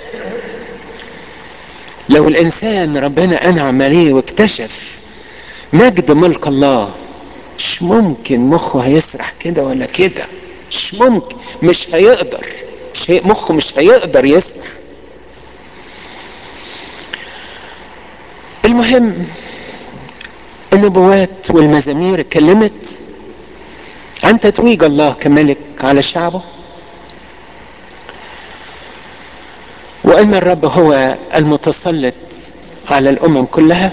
Speaker 1: لو الانسان ربنا انعم عليه واكتشف مجد ملك الله مش ممكن مخه هيسرح كده ولا كده مش ممكن مش هيقدر مش هي مخه مش هيقدر يسرح المهم النبوات والمزامير اتكلمت عن تتويج الله كملك على شعبه وان الرب هو المتسلط على الامم كلها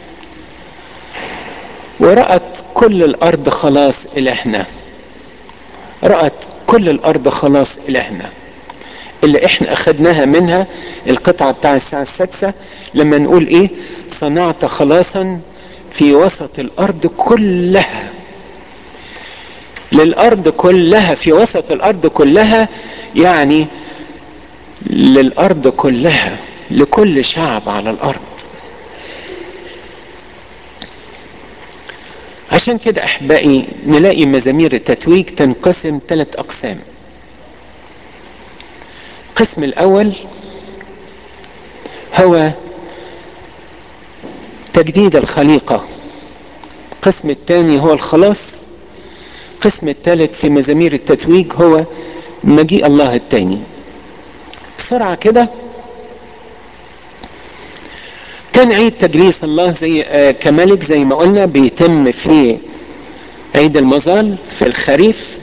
Speaker 1: ورأت كل الارض خلاص الهنا رأت كل الارض خلاص الهنا اللي احنا اخدناها منها القطعة بتاع الساعة السادسة لما نقول ايه صنعت خلاصا في وسط الارض كلها للارض كلها في وسط الارض كلها يعني للارض كلها لكل شعب على الارض عشان كده احبائي نلاقي مزامير التتويج تنقسم ثلاث اقسام القسم الاول هو تجديد الخليقه القسم الثاني هو الخلاص القسم الثالث في مزامير التتويج هو مجيء الله الثاني بسرعة كده كان عيد تجريس الله زي آه كملك زي ما قلنا بيتم في عيد المظال في الخريف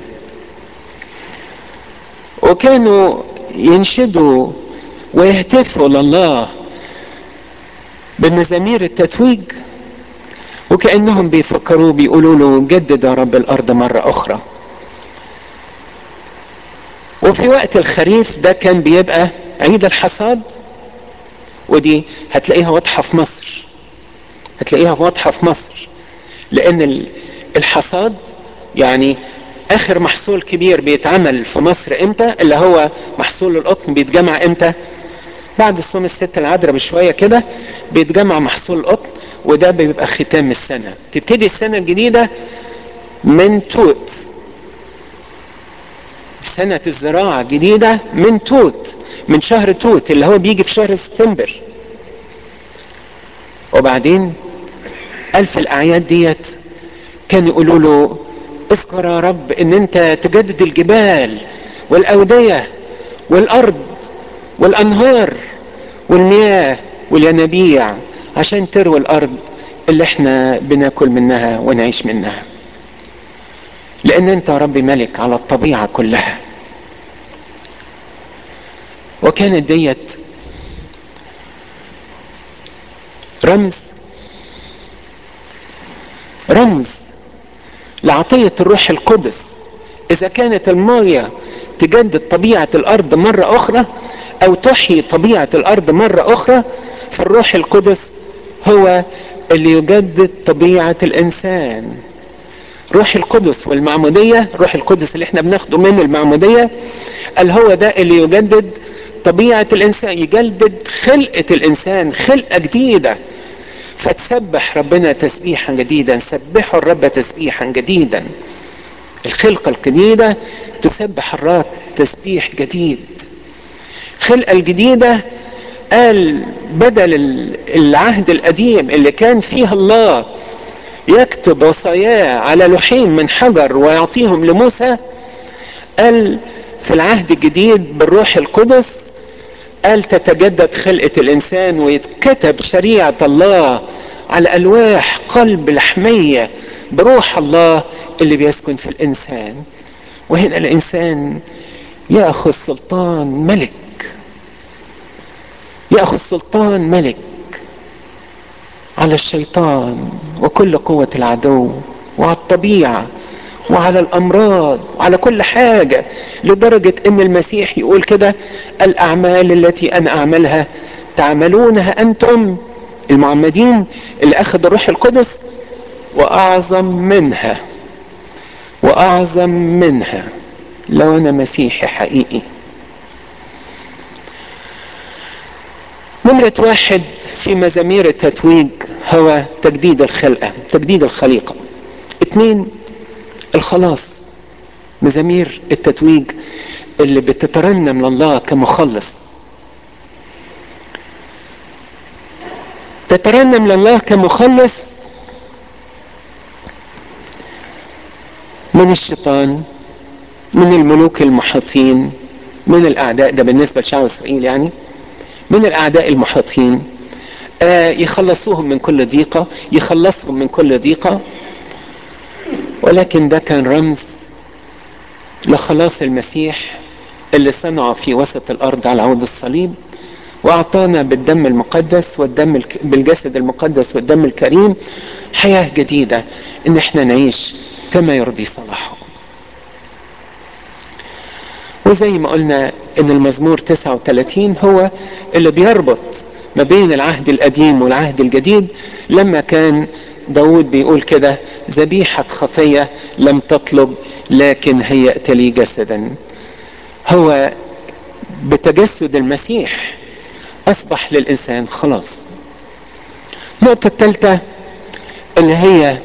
Speaker 1: وكانوا ينشدوا ويهتفوا لله بمزامير التتويج وكأنهم بيفكروا بيقولوا له جدد يا رب الأرض مرة أخرى وفي وقت الخريف ده كان بيبقى عيد الحصاد ودي هتلاقيها واضحة في مصر هتلاقيها واضحة في مصر لأن الحصاد يعني آخر محصول كبير بيتعمل في مصر إمتى اللي هو محصول القطن بيتجمع إمتى بعد الصوم الست العذراء بشوية كده بيتجمع محصول القطن وده بيبقى ختام السنة تبتدي السنة الجديدة من توت سنة الزراعة الجديدة من توت من شهر توت اللي هو بيجي في شهر سبتمبر وبعدين ألف الأعياد ديت كانوا يقولوا له اذكر يا رب ان انت تجدد الجبال والأودية والأرض والأنهار والمياه والينابيع عشان تروي الأرض اللي احنا بناكل منها ونعيش منها لان انت يا رب ملك على الطبيعة كلها وكانت ديت رمز رمز لعطية الروح القدس اذا كانت المية تجدد طبيعة الارض مرة اخرى او تحيي طبيعة الارض مرة اخرى فالروح القدس هو اللي يجدد طبيعة الانسان روح القدس والمعمودية روح القدس اللي احنا بناخده من المعمودية قال هو ده اللي يجدد طبيعة الانسان يجدد خلقة الانسان خلقة جديدة فتسبح ربنا تسبيحا جديدا سبحوا الرب تسبيحا جديدا الخلقة الجديدة تسبح الرب تسبيح جديد الخلقة الجديدة قال بدل العهد القديم اللي كان فيه الله يكتب وصاياه على لوحين من حجر ويعطيهم لموسى قال في العهد الجديد بالروح القدس قال تتجدد خلقة الإنسان ويتكتب شريعة الله على ألواح قلب لحمية بروح الله اللي بيسكن في الإنسان وهنا الإنسان يأخذ سلطان ملك يأخذ سلطان ملك على الشيطان وكل قوة العدو وعلى الطبيعة وعلى الأمراض وعلى كل حاجة لدرجة أن المسيح يقول كده الأعمال التي أنا أعملها تعملونها أنتم المعمدين اللي أخذ الروح القدس وأعظم منها وأعظم منها لو أنا مسيحي حقيقي نمرة واحد في مزامير التتويج هو تجديد الخلقة تجديد الخليقة اثنين الخلاص مزامير التتويج اللي بتترنم لله كمخلص تترنم لله كمخلص من الشيطان من الملوك المحيطين من الاعداء ده بالنسبه لشعب اسرائيل يعني من الاعداء المحيطين آه يخلصوهم من كل ضيقه يخلصهم من كل ضيقه ولكن ده كان رمز لخلاص المسيح اللي صنعه في وسط الارض على عود الصليب واعطانا بالدم المقدس والدم الك... بالجسد المقدس والدم الكريم حياه جديده ان احنا نعيش كما يرضي صلاحه وزي ما قلنا ان المزمور 39 هو اللي بيربط ما بين العهد القديم والعهد الجديد لما كان داود بيقول كده ذبيحة خطية لم تطلب لكن هيأت لي جسدا هو بتجسد المسيح أصبح للإنسان خلاص النقطة الثالثة اللي هي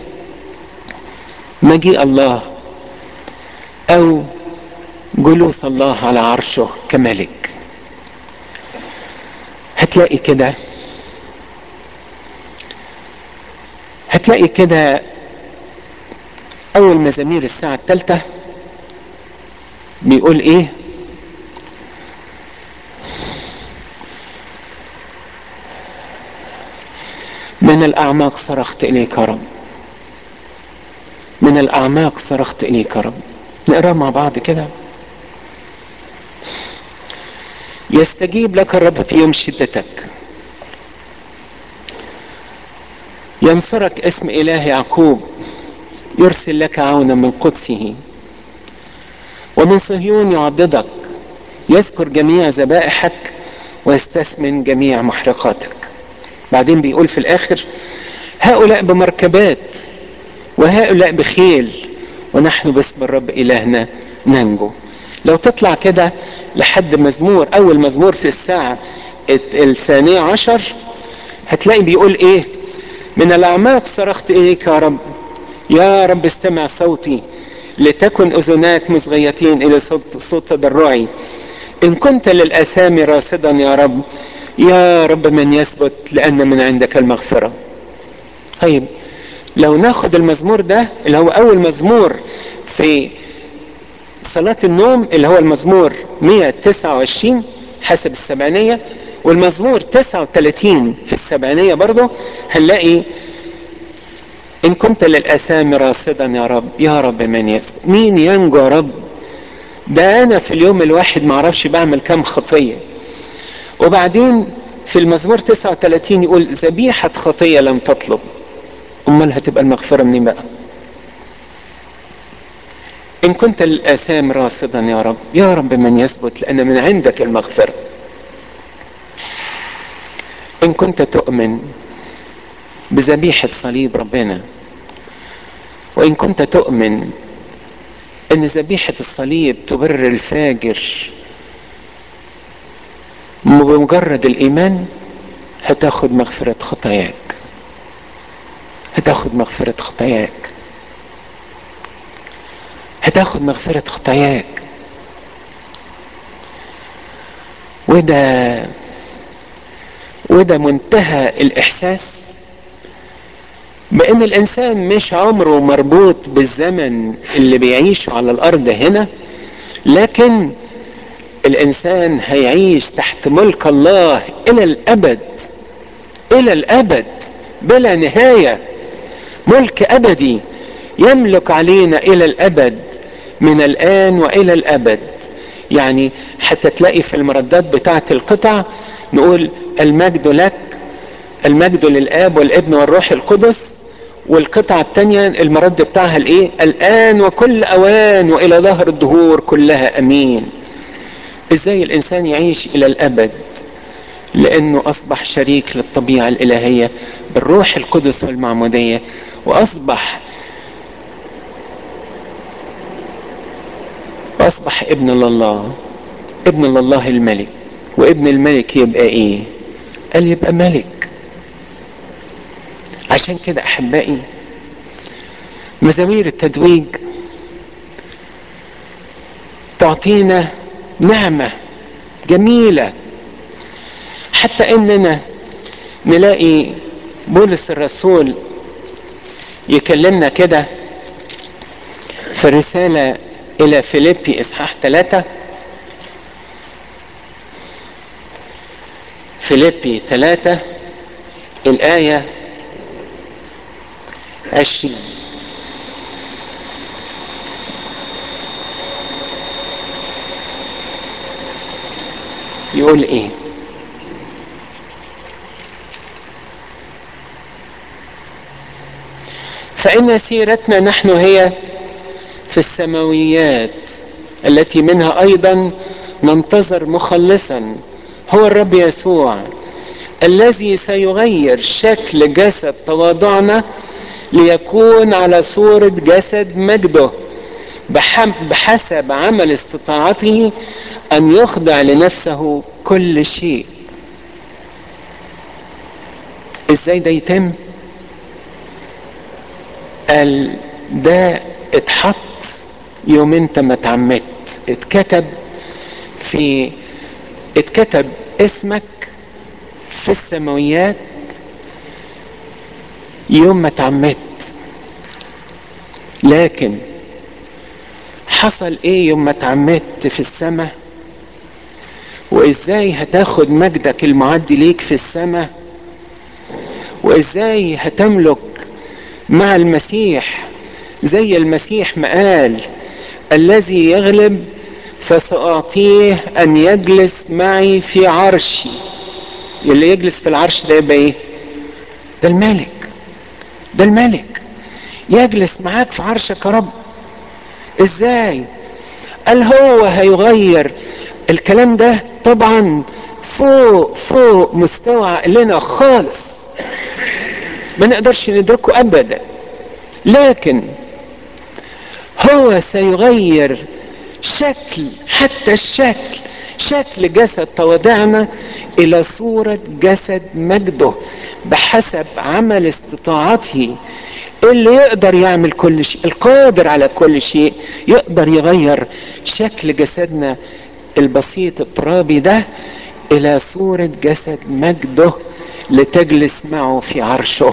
Speaker 1: مجيء الله أو جلوس الله على عرشه كملك هتلاقي كده هتلاقي كده اول مزامير الساعة الثالثة بيقول ايه من الاعماق صرخت اليك يا رب من الاعماق صرخت اليك يا رب نقرا مع بعض كده يستجيب لك الرب في يوم شدتك ينصرك اسم اله يعقوب يرسل لك عونا من قدسه ومن صهيون يعضدك يذكر جميع ذبائحك ويستثمن جميع محرقاتك بعدين بيقول في الاخر هؤلاء بمركبات وهؤلاء بخيل ونحن باسم الرب الهنا ننجو لو تطلع كده لحد مزمور اول مزمور في الساعة الثانية عشر هتلاقي بيقول ايه من الاعماق صرخت اليك يا رب يا رب استمع صوتي لتكن اذناك مصغيتين الى صوت, صوت تضرعي ان كنت للاثام راصدا يا رب يا رب من يثبت لان من عندك المغفرة طيب لو ناخد المزمور ده اللي هو اول مزمور في صلاة النوم اللي هو المزمور 129 حسب السبعينية والمزمور 39 في السبعينية برضه هنلاقي إن كنت للآثام راصدا يا رب يا رب من يسكت مين ينجو يا رب ده أنا في اليوم الواحد معرفش بعمل كام خطية وبعدين في المزمور 39 يقول ذبيحة خطية لم تطلب أمال هتبقى المغفرة منين بقى إن كنت للآثام راصدا يا رب يا رب من يثبت لأن من عندك المغفرة إن كنت تؤمن بذبيحة صليب ربنا وإن كنت تؤمن أن ذبيحة الصليب تبرر الفاجر بمجرد الإيمان هتاخد مغفرة خطاياك هتاخد مغفرة خطاياك هتاخد مغفرة خطاياك وده وده منتهى الإحساس بأن الإنسان مش عمره مربوط بالزمن اللي بيعيشه على الأرض هنا لكن الإنسان هيعيش تحت ملك الله إلى الأبد إلى الأبد بلا نهاية ملك أبدي يملك علينا إلى الأبد من الآن وإلى الأبد يعني حتى تلاقي في المردات بتاعة القطع نقول المجد لك المجد للآب والابن والروح القدس والقطعة التانية المرد بتاعها الايه الآن وكل أوان وإلى ظهر الدهور كلها أمين ازاي الإنسان يعيش إلى الأبد لأنه أصبح شريك للطبيعة الإلهية بالروح القدس والمعمودية وأصبح وأصبح ابن لله ابن لله الملك وابن الملك يبقى ايه قال يبقى ملك عشان كده احبائي مزامير التدويج تعطينا نعمة جميلة حتى اننا نلاقي بولس الرسول يكلمنا كده في الرسالة الى فيليبي اصحاح ثلاثة فيليبي ثلاثة الآية عشرين يقول ايه فإن سيرتنا نحن هي في السماويات التي منها أيضا ننتظر مخلصا هو الرب يسوع الذي سيغير شكل جسد تواضعنا ليكون على صورة جسد مجده بحسب عمل استطاعته أن يخضع لنفسه كل شيء ازاي ده يتم قال ده اتحط يوم انت ما اتعمدت اتكتب في اتكتب اسمك في السماويات يوم ما اتعمدت لكن حصل ايه يوم ما اتعمدت في السماء وازاي هتاخد مجدك المعدي ليك في السماء وازاي هتملك مع المسيح زي المسيح ما قال الذي يغلب فسأعطيه أن يجلس معي في عرشي اللي يجلس في العرش ده يبقى إيه؟ ده الملك ده الملك يجلس معاك في عرشك يا رب إزاي؟ قال هو هيغير الكلام ده طبعا فوق فوق مستوى عقلنا خالص ما نقدرش ندركه أبدا لكن هو سيغير شكل حتى الشكل شكل جسد تواضعنا الى صورة جسد مجده بحسب عمل استطاعته اللي يقدر يعمل كل شيء القادر على كل شيء يقدر يغير شكل جسدنا البسيط الترابي ده الى صورة جسد مجده لتجلس معه في عرشه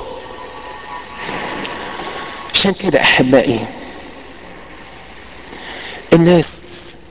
Speaker 1: عشان كده احبائي الناس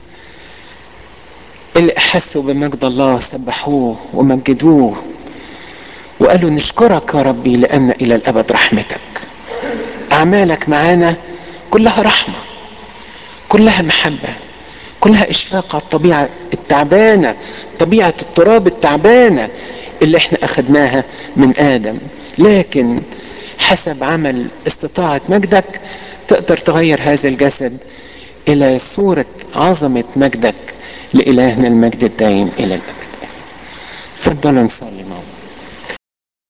Speaker 1: اللي احسوا بمجد الله سبحوه ومجدوه وقالوا نشكرك يا ربي لان الى الابد رحمتك اعمالك معانا كلها رحمه كلها محبه كلها اشفاق على الطبيعه التعبانه طبيعه التراب التعبانه اللي احنا اخدناها من ادم لكن حسب عمل استطاعه مجدك تقدر تغير هذا الجسد الى صوره عظمه مجدك لالهنا المجد الدائم الى الابد تفضلوا نصلي مع بعض